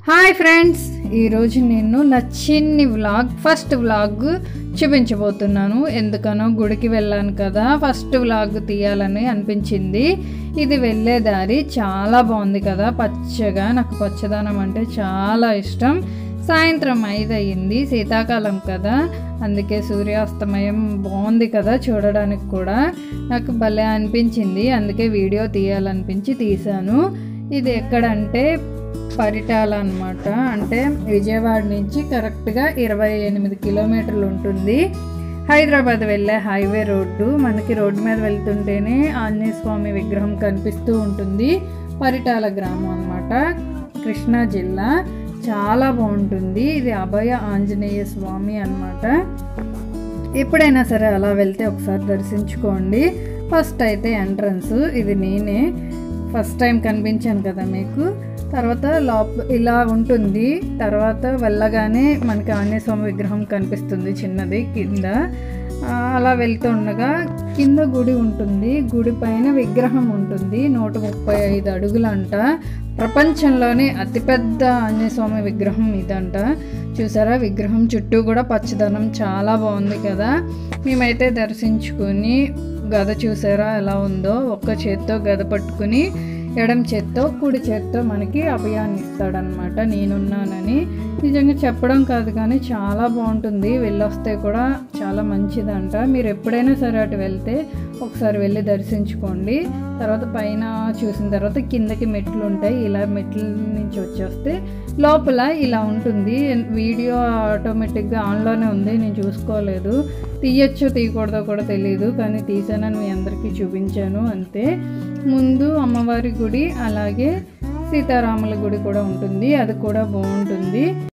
hi friends ఈరోజు నేను నా చిన్ని వ్లాగ్ ఫస్ట్ వ్లాగ్ చూపించబోతున్నాను ఎందుకనో గుడికి వెళ్ళాను కదా ఫస్ట్ వ్లాగ్ తీయాలని అనిపించింది ఇది వెళ్ళే దారి చాలా బాగుంది కదా పచ్చగా నాకు పచ్చదనం అంటే చాలా ఇష్టం సాయంత్రం ఐదు అయ్యింది శీతాకాలం కదా అందుకే సూర్యాస్తమయం బాగుంది కదా చూడడానికి కూడా నాకు భలే అనిపించింది అందుకే వీడియో తీయాలనిపించి తీశాను ఇది ఎక్కడంటే పరిటాల అనమాట అంటే విజయవాడ నుంచి కరెక్ట్గా ఇరవై ఎనిమిది కిలోమీటర్లు ఉంటుంది హైదరాబాద్ వెళ్ళే హైవే రోడ్డు మనకి రోడ్డు మీద వెళ్తుంటేనే ఆంజనేయ స్వామి విగ్రహం కనిపిస్తూ ఉంటుంది పరిటాల గ్రామం అనమాట కృష్ణా జిల్లా చాలా బాగుంటుంది ఇది అభయ ఆంజనేయ స్వామి అన్నమాట ఎప్పుడైనా సరే అలా వెళ్తే ఒకసారి దర్శించుకోండి ఫస్ట్ అయితే ఎంట్రన్స్ ఇది నేనే ఫస్ట్ టైం కనిపించాను కదా మీకు తర్వాత లోప ఇలా ఉంటుంది తర్వాత వెళ్ళగానే మనకి ఆంజనేయ స్వామి విగ్రహం కనిపిస్తుంది చిన్నది కింద ఆ, అలా వెళ్తుండగా కింద గుడి ఉంటుంది గుడి పైన విగ్రహం ఉంటుంది నూట ముప్పై ఐదు అడుగులంట ప్రపంచంలోనే అతిపెద్ద ఆంజనేయ స్వామి విగ్రహం ఇదంట చూసారా విగ్రహం చుట్టూ కూడా పచ్చదనం చాలా బాగుంది కదా మేమైతే దర్శించుకుని గద చూసారా ఎలా ఉందో ఒక్క చేత్తో గద పట్టుకుని ఎడం చేత్తో కుడి చేత్తో మనకి అభయాన్ని ఇస్తాడనమాట నేనున్నానని నిజంగా చెప్పడం కాదు కానీ చాలా బాగుంటుంది వెళ్ళొస్తే కూడా చాలా మంచిదంట మీరు ఎప్పుడైనా సరే అటు వెళ్తే ఒకసారి వెళ్ళి దర్శించుకోండి తర్వాత పైన చూసిన తర్వాత కిందకి మెట్లు ఉంటాయి ఇలా మెట్ల నుంచి వచ్చేస్తే లోపల ఇలా ఉంటుంది వీడియో ఆటోమేటిక్గా ఆన్లోనే ఉంది నేను చూసుకోలేదు తీయచ్చో తీయకూడదో కూడా తెలియదు కానీ తీసానని మీ అందరికీ చూపించాను అంతే ముందు అమ్మవారి గుడి అలాగే సీతారాముల గుడి కూడా ఉంటుంది అది కూడా బాగుంటుంది